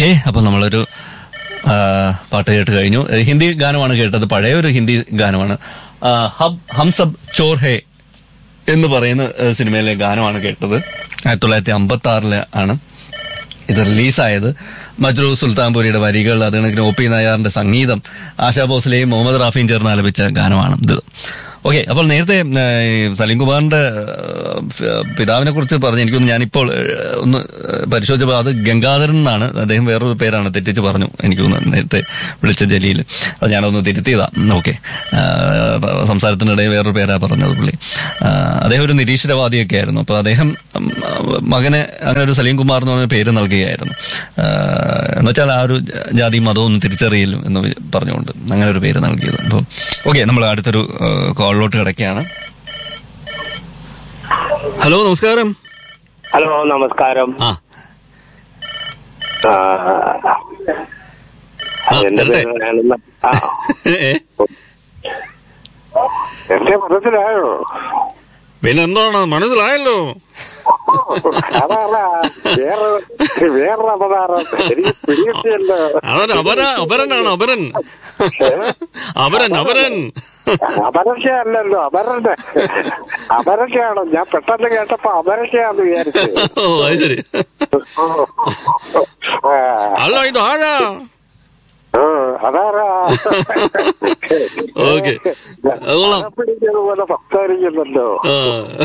Okay അപ്പൊ നമ്മളൊരു ആ, പാട്ട് കേട്ട് കഴിഞ്ഞു ഏ, ഹിന്ദി ഗാനമാണ് കേട്ടത് പഴയ ഒരു ഹിന്ദി ഗാനമാണ് ആ, ഹബ് ഹം സബ് ചോർ ഹേ എന്ന് പറയുന്ന ഏ, സിനിമയിലെ ഗാനമാണ് കേട്ടത് ആയിരത്തി തൊള്ളായിരത്തി അമ്പത്തി ആറില് ആണ് ഇത് റിലീസായത് മജ്റൂ സുൽത്താൻപുരിയുടെ വരികൾ അത് കണക്കിന് ഒ പി നായറിന്റെ സംഗീതം ആശാ ഭോസ്ലെയും മുഹമ്മദ് റാഫിയും ചേർന്ന് ആലപിച്ച ഗാനമാണ് ഇത് ഓക്കെ അപ്പോൾ നേരത്തെ ഏ, ഈ സലീം കുമാറിന്റെ പിതാവിനെ കുറിച്ച് പറഞ്ഞ് എനിക്കൊന്ന് ഞാനിപ്പോൾ ഏ, ഒന്ന് പരിശോധിച്ചപ്പോൾ അത് ഗംഗാധരൻ എന്നാണ് അദ്ദേഹം വേറൊരു പേരാണ് തെറ്റിച്ച് പറഞ്ഞു എനിക്കൊന്ന് നേരത്തെ വിളിച്ച ജലീൽ അത് ഞാനൊന്ന് തിരുത്തിയതാ ഓക്കെ സംസാരത്തിനിടെ വേറൊരു പേരാ പറഞ്ഞത് പുള്ളി ആ, അദ്ദേഹം ഒരു നിരീശ്വരവാദിയൊക്കെ ആയിരുന്നു അപ്പോൾ അദ്ദേഹം ഉം, മകന് അങ്ങനെ ഒരു സലീം കുമാർ എന്ന് പറഞ്ഞ പേര് നൽകുകയായിരുന്നു ആ, എന്നുവെച്ചാൽ ആ ഒരു ജാതി മതവും ഒന്നും തിരിച്ചറിയില്ലും എന്ന് വി- പറഞ്ഞുകൊണ്ട് അങ്ങനെ ഒരു പേര് നൽകിയത് അപ്പോൾ ഓക്കെ നമ്മൾ അടുത്തൊരു ആ, കോളിലോട്ട് കിടക്കുകയാണ് ഹലോ നമസ്കാരം ഹലോ നമസ്കാരം ആ ആ, ആ, എന്റെ വരട്ടെ. പേര് ഞാനൊന്ന് ആ ഏ? എന്റെ മനസ്സിലായോ പിന്നെ എന്താണ് മനസ്സിലായല്ലോ അതല്ല വേറെ വേറൊരു അവതാരം എനിക്ക് പിടികിട്ടിയല്ലോ അതൊരു അപര അപരനാണ് അപരൻ അപരൻ അപരൻ അപരക്ഷയല്ലല്ലോ അപരന്റെ അപരക്ഷയാണ് ഞാൻ പെട്ടെന്ന് കേട്ടപ്പോ അപരക്ഷയാന്ന് വിചാരിച്ചു ഓ അത് ശരി ആ, അല്ല ഇത് ആഴാ ആ, അതാരാ ഓക്കെ അത് കൊള്ളാം പിടിക്കുന്നത് പോലെ സംസാരിക്കുന്നുണ്ടോ ആ.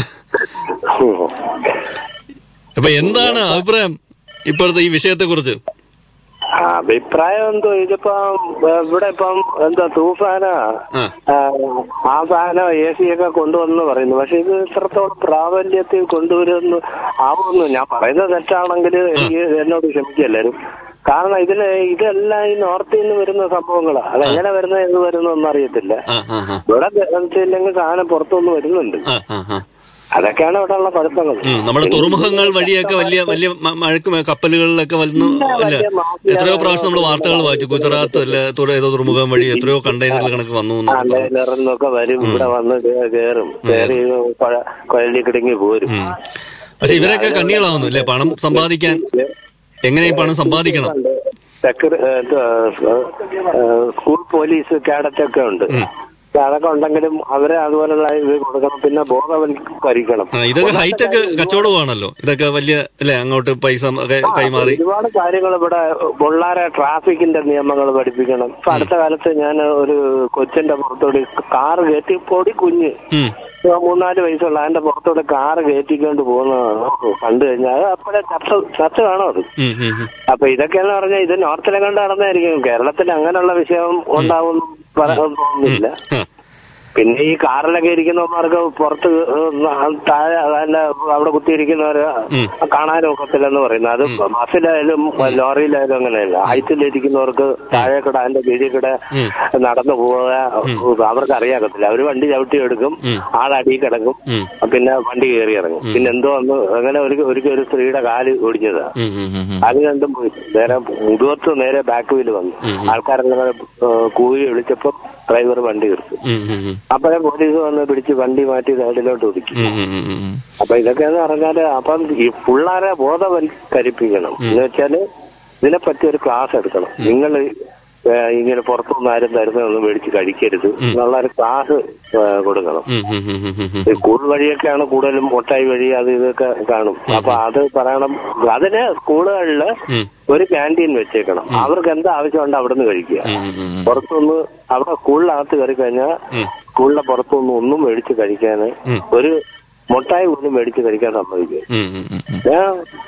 അപ്പൊ എന്താണ് അഭിപ്രായം ഇപ്പോഴത്തെ ഈ വിഷയത്തെ കുറിച്ച് അഭിപ്രായം എന്തോ ഇതിപ്പം ഏ, ഇവിടെ ഇപ്പം എന്താ തൂഫാന ആ. ആ സാധനം എ സി ഒക്കെ കൊണ്ടുവന്ന് പറയുന്നു പക്ഷെ ഇത് ഇത്രത്തോളം പ്രാബല്യത്തിൽ കൊണ്ടുവരുമെന്ന് ആവുമെന്ന് ഞാൻ പറയുന്നത് തെറ്റാണെങ്കിൽ എനിക്ക് എന്നോട് ക്ഷമിക്കുക എല്ലാവരും കാരണം ഇതില് ഇതെല്ലാം ഈ നോർത്തിൽ നിന്ന് വരുന്ന സംഭവങ്ങളാ അതെങ്ങനെ വരുന്ന എന്ന് വരുന്നൊന്നും അറിയത്തില്ല ആ, ആ, ആ. ഇവിടെ ഇല്ലെങ്കിൽ സാധനം പുറത്തുനിന്ന് വരുന്നുണ്ട് ആ, ആ, ആ. അതൊക്കെയാണ് ഇവിടെ ഉള്ള പഠിത്തങ്ങൾ ഉം, നമ്മുടെ തുറമുഖങ്ങൾ വഴിയൊക്കെ വലിയ വലിയ മ- മഴക്ക് മ- കപ്പലുകളിലൊക്കെ വന്നു അല്ല എത്രയോ പ്രാവശ്യം നമ്മൾ വാർത്തകൾ വായിച്ചു ഗുജറാത്ത് അല്ല തുറ- ഏതോ തുറമുഖം വഴി എത്രയോ കണ്ടെയ്നർ കണക്ക് വന്നു എന്നൊക്കെ പറഞ്ഞു. കണ്ടെയ്നറിന്നൊക്കെ വരും ഇവിടെ വന്ന് കേ- കേറും കേറി കൊഴലി കിടങ്ങി പോരും ഉം. പക്ഷെ ഇവരൊക്കെ കണ്ണികളാവുന്നു അല്ലേ പണം സമ്പാദിക്കാൻ എങ്ങനെ ഈ പണം സമ്പാദിക്കണം സെക്യൂരി സ്കൂൾ പോലീസ് കാഡറ്റ് ഒക്കെ ഉണ്ട് അതൊക്കെ ഉണ്ടെങ്കിലും അവരെ അതുപോലുള്ള ഇത് കൊടുക്കണം പിന്നെ ബോധവൽക്കരിക്കണം ആ, ഇതൊക്കെ ഹൈടെക് കച്ചവടമാണല്ലോ ഇതൊക്കെ വലിയ അല്ലേ അങ്ങോട്ട് പൈസ ഒക്കെ കൈമാറി ഒരുപാട് കാര്യങ്ങൾ ഇവിടെ വളരെ ട്രാഫിക്കിന്റെ നിയമങ്ങൾ പഠിപ്പിക്കണം ഇപ്പൊ അടുത്ത കാലത്ത് ഞാൻ ഒരു കൊച്ചിന്റെ പുറത്തോടി കാറ് കയറ്റി പൊടി കുഞ്ഞ് ഉം. ഇപ്പൊ മൂന്നാല് വയസ്സുള്ള അതിന്റെ പുറത്തോടെ കാറ് കയറ്റിക്കൊണ്ട് പോകുന്നതാണ് കണ്ടു കഴിഞ്ഞാൽ അത് അപ്പോഴേ ചർച്ച ചർച്ച കാണും അത് ഉം, ഉം, ഉം. അപ്പൊ ഇതൊക്കെയെന്ന് പറഞ്ഞാൽ ഇത് നോർത്തിലെ കണ്ട് നടന്നായിരിക്കും കേരളത്തിൽ അങ്ങനെയുള്ള വിഷയം ഉണ്ടാവും പറയാൻ തോന്നുന്നില്ല ആ. പിന്നെ ഈ കാറിലൊക്കെ ഇരിക്കുന്നവന്മാർക്ക് പുറത്ത് താഴെ അല്ല അവിടെ കുത്തിയിരിക്കുന്നവര് കാണാനും ഒക്കത്തില്ലെന്ന് പറയുന്നത് അത് ബസ്സിലായാലും ലോറിയിലായാലും അങ്ങനെയല്ല ഹൈറ്റിലിരിക്കുന്നവർക്ക് താഴെ കിട അതിന്റെ കീഴിൽ കിട നടന്നു പോവുക അവർക്ക് അറിയാക്കത്തില്ല അവര് വണ്ടി ചവിട്ടി എടുക്കും ആളടി കിടക്കും ഉം. പിന്നെ വണ്ടി കയറി ഇറങ്ങും പിന്നെ എന്തോ വന്ന് അങ്ങനെ ഒരു ഒരിക്കൽ ഒരു സ്ത്രീയുടെ കാല് ഓടിച്ചതാ ഉം, ഉം, ഉം, ഉം. അത് രണ്ടും പോയി നേരെ മുതുവത്ത് നേരെ ബാക്ക് വീല് വന്നു ആൾക്കാരെല്ലാം ഏഹ്, കൂവി വിളിച്ചപ്പോ ഡ്രൈവർ വണ്ടി നിർത്തി ഉം, ഉം, ഉം. അപ്പോഴേ പോലീസ് വന്ന് പിടിച്ച് വണ്ടി മാറ്റി സൈഡിലോട്ട് ഒതുക്കി ഉം, ഉം, ഉം, ഉം. അപ്പൊ ഇതൊക്കെയെന്ന് പറഞ്ഞാല് അപ്പം ഈ പിള്ളേരെ ബോധവൽക്കരിപ്പിക്കണം എന്ന് വെച്ചാല് ഇതിനെപ്പറ്റി ഒരു ക്ലാസ് എടുക്കണം നിങ്ങൾ ഇങ്ങനെ പുറത്തുനിന്ന് ആരും തരുന്നതൊന്നും മേടിച്ച് കഴിക്കരുത് എന്നുള്ള ഒരു ക്ലാസ് കൊടുക്കണം ഉം, ഉം, ഉം, ഉം, ഉം. ഈ സ്കൂൾ വഴിയൊക്കെയാണ് കൂടുതലും മുട്ടായി വഴി അത് ഇതൊക്കെ കാണും അപ്പൊ അത് പറയണം അതിന് സ്കൂളുകളില് ഉം. ഒരു ക്യാൻറ്റീൻ വെച്ചേക്കണം അവർക്ക് എന്താ ആവശ്യമുണ്ട് അവിടെ നിന്ന് കഴിക്കുക ഉം, ഉം, ഉം. പുറത്തുനിന്ന് അവിടെ സ്കൂളിനകത്ത് കയറി കഴിഞ്ഞാൽ സ്കൂളിന്റെ പുറത്തുനിന്ന് ഒന്നും മേടിച്ച് കഴിക്കാൻ ഒരു മുട്ടായി പോലും മേടിച്ച് കഴിക്കാൻ സമ്മതിക്കുക ഉം, ഉം, ഉം, ഉം. ഞാൻ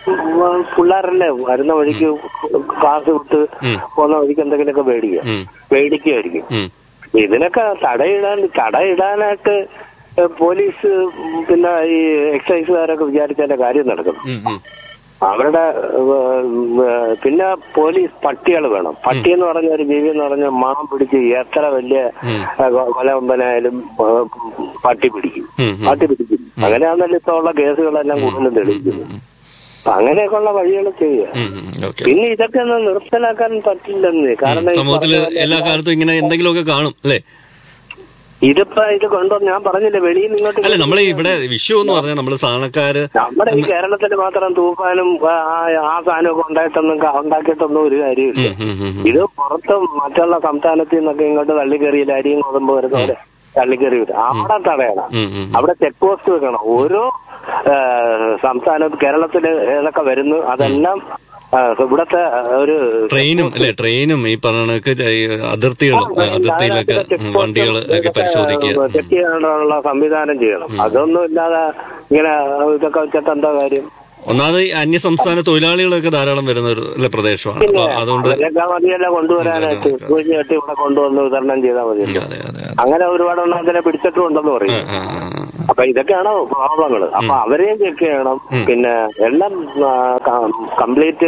ഉം, പിള്ളേരല്ലേ വരുന്ന വഴിക്ക് ക്ലാസ് വിട്ട് പോകുന്ന വഴിക്ക് എന്തെങ്കിലുമൊക്കെ മേടിക്കുക ഉം. മേടിക്കുമായിരിക്കും ഉം. ഇതിനൊക്കെ തടയിടാൻ തടയിടാനായിട്ട് ഏഹ്, പോലീസ് ഉം, പിന്നെ ഈ എക്സൈസുകാരൊക്കെ വിചാരിച്ചാലേ കാര്യം നടക്കും ഉം, ഉം. അവരുടെ ഏഹ്, ഏഹ്, പിന്നെ പോലീസ് പട്ടികൾ വേണം പട്ടി എന്ന് പറഞ്ഞ ഒരു ജീവി എന്ന് പറഞ്ഞാൽ മണം പിടിച്ച് എത്ര വലിയ ഏഹ്, കൊലകൊമ്പനായാലും ഏഹ്, പട്ടി പിടിക്കും ഉം, ഉം. പട്ടി പിടിക്കും അങ്ങനെയാണല്ലോ ഇപ്പൊ ഉള്ള കേസുകളെല്ലാം കൂടുതലും തെളിയിക്കുന്നത് അപ്പൊ അങ്ങനെയൊക്കെയുള്ള വഴികൾ ചെയ്യുക ഉം, ഉം. ഓക്കെ പിന്നെ ഇതൊക്കെ ഒന്ന് നിർത്തലാക്കാൻ പറ്റില്ലെന്ന് കാരണം ഈ സമൂഹത്തില് പറഞ്ഞ പോലെ എല്ലാ കാലത്തും ഇങ്ങനെ എന്തെങ്കിലുമൊക്കെ കാണും അല്ലേ ഇതിപ്പോ ഇത് കൊണ്ടുവന്ന് ഞാൻ പറഞ്ഞില്ലേ വെളിയിൽ നിന്ന് ഇങ്ങോട്ട് അല്ല നമ്മൾ ഇവിടെ വിഷു എന്ന് പറഞ്ഞാൽ നമ്മൾ സാധാരണക്കാര് നമ്മുടെ ഈ കേരളത്തിൽ മാത്രം തൂഫാനും ആ ആ സാധനമൊക്കെ ഉണ്ടായിട്ടൊന്നും ക- ഉണ്ടാക്കിയിട്ടൊന്നും ഒരു കാര്യമില്ല ഉം, ഉം, ഉം. ഇത് പുറത്ത് മറ്റുള്ള സംസ്ഥാനത്തിൽ നിന്നൊക്കെ ഇങ്ങോട്ട് തള്ളിക്കറിയില്ല അരിയും ഗോതമ്പ് വരുന്നവരെ തള്ളിക്കറി വരും അവിടെ തടയണം ഉം, ഉം. അവിടെ ചെക്ക് പോസ്റ്റ് വെക്കണം ഓരോ ആ, സംസ്ഥാനത്ത് കേരളത്തിൽ ഏതൊക്കെ വരുന്നു അതെല്ലാം ആ, ഇവിടത്തെ ഒരു ട്രെയിനും അല്ലെ ട്രെയിനും ഈ പറഞ്ഞ അതിർത്തികളും അതിർത്തിയിലൊക്കെ വണ്ടികൾ ഒക്കെ പരിശോധിക്കുക ചെക്ക് ചെയ്യാനുള്ള സംവിധാനം ചെയ്യണം അതൊന്നും ഇല്ലാതെ ഇങ്ങനെ ഇതൊക്കെ വെച്ചിട്ട് എന്താ കാര്യം ഒന്നാമത് ഈ അന്യ സംസ്ഥാന തൊഴിലാളികളൊക്കെ ധാരാളം വരുന്ന ഒരു അല്ലെ പ്രദേശമാണ് അപ്പൊ അതുകൊണ്ട് അവരെയൊക്കെ മതിയല്ല കൊണ്ടുവരാനായിട്ട് കുഴിഞ്ഞ് കെട്ടി ഇവിടെ കൊണ്ടുവന്ന് വിതരണം ചെയ്താൽ മതിയല്ലോ അതെ അതെ അതെ അങ്ങനെ ഒരുപാട് എണ്ണത്തിനെ പിടിച്ചിട്ടും ഉണ്ടെന്ന് പറയും ആ, ആ, ആ. അപ്പൊ ഇതൊക്കെയാണ് പ്രോബ്ലങ്ങൾ അപ്പൊ അവരെയും ചെക്ക് ചെയ്യണം പിന്നെ എല്ലാം കംപ്ലീറ്റ്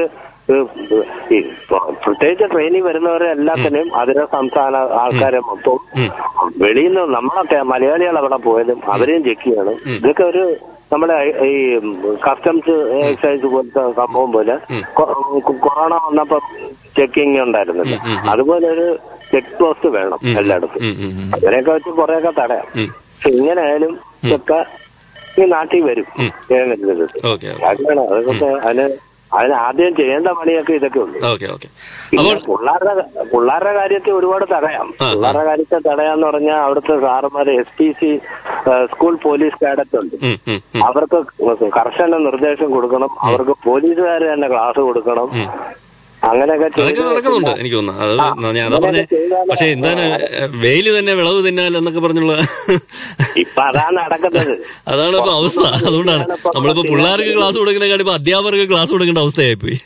ഈ പ്ര- പ്രത്യേകിച്ച് ട്രെയിനിൽ വരുന്നവരെ എല്ലാത്തിനെയും അതിരെ സംസ്ഥാന ആൾക്കാരെ മൊത്തം വെളിയിൽ നിന്ന് നമ്മളൊക്കെ മലയാളികൾ അവിടെ പോയാലും അവരെയും ചെക്ക് ചെയ്യണം ഇതൊക്കെ ഒരു നമ്മുടെ ഈ കസ്റ്റംസ് എക്സൈസ് പോലത്തെ സംഭവം പോലെ കൊ- കൊറോണ വന്നപ്പോ ചെക്കിങ് ഉണ്ടായിരുന്നില്ല അതുപോലെ ഒരു ചെക്ക് പോസ്റ്റ് വേണം എല്ലായിടത്തും ഉം, ഉം, ഉം. അങ്ങനെയൊക്കെ വെച്ച് കുറെയൊക്കെ തടയാം ഉം. പക്ഷെ ഇങ്ങനെ ആയാലും ഇതൊക്കെ ഈ നാട്ടിൽ വരും ചെയ്യുന്നത് ഓക്കെ അതാണ് അതൊക്കെ അതിന് അതിന് ആദ്യം ചെയ്യേണ്ട പണിയൊക്കെ ഇതൊക്കെ ഉണ്ട് ഓക്കെ ഓക്കെ പിന്നെ പിള്ളേരുടെ പിള്ളേരുടെ കാര്യത്തിൽ ഒരുപാട് തടയാം പിള്ളേരുടെ കാര്യത്തിൽ തടയാന്ന് പറഞ്ഞാൽ അവിടുത്തെ സാറുമാര് S P C school police cadet ഉണ്ട് ഉം, ഉം, ഉം. അവർക്ക് കർശന നിർദ്ദേശം കൊടുക്കണം അവർക്ക് പോലീസുകാർ തന്നെ ക്ലാസ് കൊടുക്കണം അങ്ങനെയൊക്കെ അതൊക്കെ ചെയ്ത് നടക്കുന്നുണ്ട് എനിക്ക് തോന്നുന്നു അത് ഞാൻ അതാ പറഞ്ഞേ പക്ഷെ എന്താണ് വെയില് തന്നെ വിളവ് തിന്നാൽ എന്നൊക്കെ പറഞ്ഞുള്ള ഇപ്പൊ അതാ നടക്കുന്നത് അതാണ് ഇപ്പൊ അവസ്ഥ അതുകൊണ്ടാണ് നമ്മളിപ്പോ പിള്ളേർക്ക് ക്ലാസ് കൊടുക്കുന്ന കാര്യം ഇപ്പൊ അധ്യാപകർക്ക് ക്ലാസ് കൊടുക്കേണ്ട അവസ്ഥയായി പോയി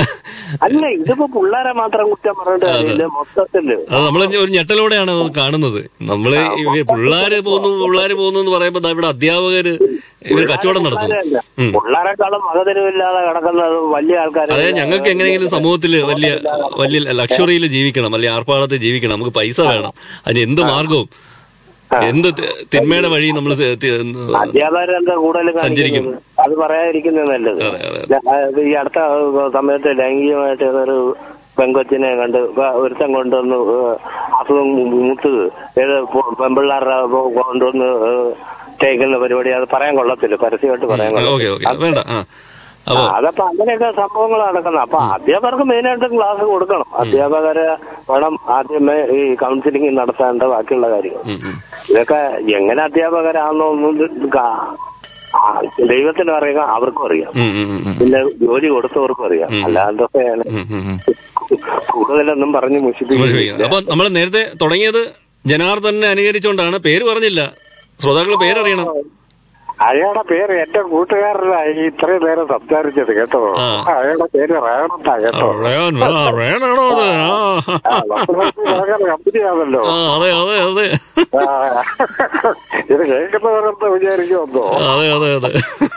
അല്ല ഇതിപ്പോ പിള്ളേരെ മാത്രം കുറ്റം പറഞ്ഞിട്ട് കാര്യമില്ല മൊത്തത്തില് അത് നമ്മൾ ഒരു ഞെട്ടലോടെയാണ് അത് കാണുന്നത് നമ്മള് ഈ പിള്ളേര് പോകുന്നു പിള്ളേര് പോകുന്നു എന്ന് പറയുമ്പോ ദാ ഇവിടെ അധ്യാപകര് ഇവർ കച്ചവടം നടത്തുന്നു ഉം. പിള്ളേരെക്കാളും മകതിരിവില്ലാതെ കിടക്കുന്നത് വലിയ ആൾക്കാർ അതായത് ഞങ്ങൾക്ക് എങ്ങനെയെങ്കിലും സമൂഹത്തിൽ വലിയ വലിയ ലക്ഷറിയിൽ ജീവിക്കണം അല്ലെങ്കിൽ ആർപ്പാടത്തിൽ ജീവിക്കണം നമുക്ക് പൈസ വേണം അതിന് എന്ത് മാർഗവും എന്ത് തി- തിന്മയുടെ വഴി നമ്മൾ അധ്യാപകരെന്താ കൂടുതൽ സഞ്ചരിക്കും. കാണിക്കുന്നത് അത് പറയാതിരിക്കുന്നത് നല്ലത് അതെ അതെ ഞാൻ, ആ, ഈ അടുത്ത സമയത്ത് ലൈംഗികമായിട്ട് ഏതൊരു പെങ്കൊച്ചിനെ കണ്ട് വ- ഒരുത്തൻ കൊണ്ടുവന്ന് ഏഹ്, അസുഖം മൂത്ത് ഏത് പൊ- പെമ്പിള്ളാരുടെ കൊണ്ടുവന്ന് ഏഹ്, തേക്കുന്ന പരിപാടി അത് പറയാൻ കൊള്ളത്തില്ല പരസ്യമായിട്ട് പറയാൻ ഓക്കെ കൊള്ളത്തില്ല ഓക്കെ വേണ്ട ആ അപ്പോ അതപ്പോ അങ്ങനെയൊക്കെ സംഭവങ്ങൾ നടക്കുന്നത് അപ്പൊ അധ്യാപകർക്ക് മെയിനായിട്ട് ക്ലാസ് കൊടുക്കണം അധ്യാപകരെ വേണം ആദ്യമേ ഈ കൗൺസിലിംഗ് നടത്തേണ്ട ബാക്കിയുള്ള കാര്യങ്ങൾ ഉം, ഉം. ഇതൊക്കെ എങ്ങനെ അധ്യാപകരാണെന്നൊന്നും ഇത് കാ- ആ, ദൈവത്തിന് അറിയാം അവർക്കും അറിയാം ഉം, ഉം, ഉം, ഉം. പിന്നെ ജോലി കൊടുത്തവർക്കും അറിയാം അല്ലാതൊക്കെയാണ് ഉം, ഉം, ഉം. കൂടുതലൊന്നും പറഞ്ഞ് മുഷിപ്പിക്കുന്നത് വിമർശിക്കുന്നത്. അപ്പൊ നമ്മൾ നേരത്തെ തുടങ്ങിയത് ജനാർദ്ദനെ അനുകരിച്ചുകൊണ്ടാണ് പേര് പറഞ്ഞില്ല ശ്രോതാക്കൾ പേരറിയണം അയാളുടെ പേര് എന്റെ കൂട്ടുകാരനായി ഇത്രയും നേരം സംസാരിച്ചത് കേട്ടോ ആ. അയാളുടെ പേര് റേണത്താ കേട്ടോ റേൻ, ആ, റേനാണോ അത് ആ, ആ, വസ്ത്രത്തിൽ ഭയങ്കര കമ്പനിയാണല്ലോ ആ, അതെ അതെ അതെ ആ, ഇത് കേൾക്കുന്നവരെന്താ വിചാരിക്കുമെന്നോ അതെ അതെ അതെ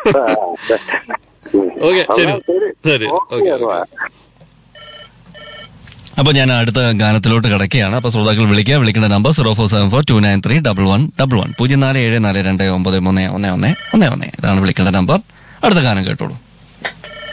ഓക്കെ ശരി ശരി ഓക്കെ ഓക്കെ അപ്പൊ ഞാൻ അടുത്ത ഗാനത്തിലോട്ട് കിടക്കുകയാണ് അപ്പൊ ശ്രോതാക്കൾ വിളിക്കുക വിളിക്കേണ്ട number zero four seven four two nine three double one double one പൂജ്യം നാല് ഏഴ് നാല് രണ്ട് ഒമ്പത് മൂന്ന് ഒന്ന് ഒന്ന് ഒന്ന് ഒന്ന് ഇതാണ് വിളിക്കേണ്ട നമ്പർ അടുത്ത ഗാനം കേട്ടോളൂ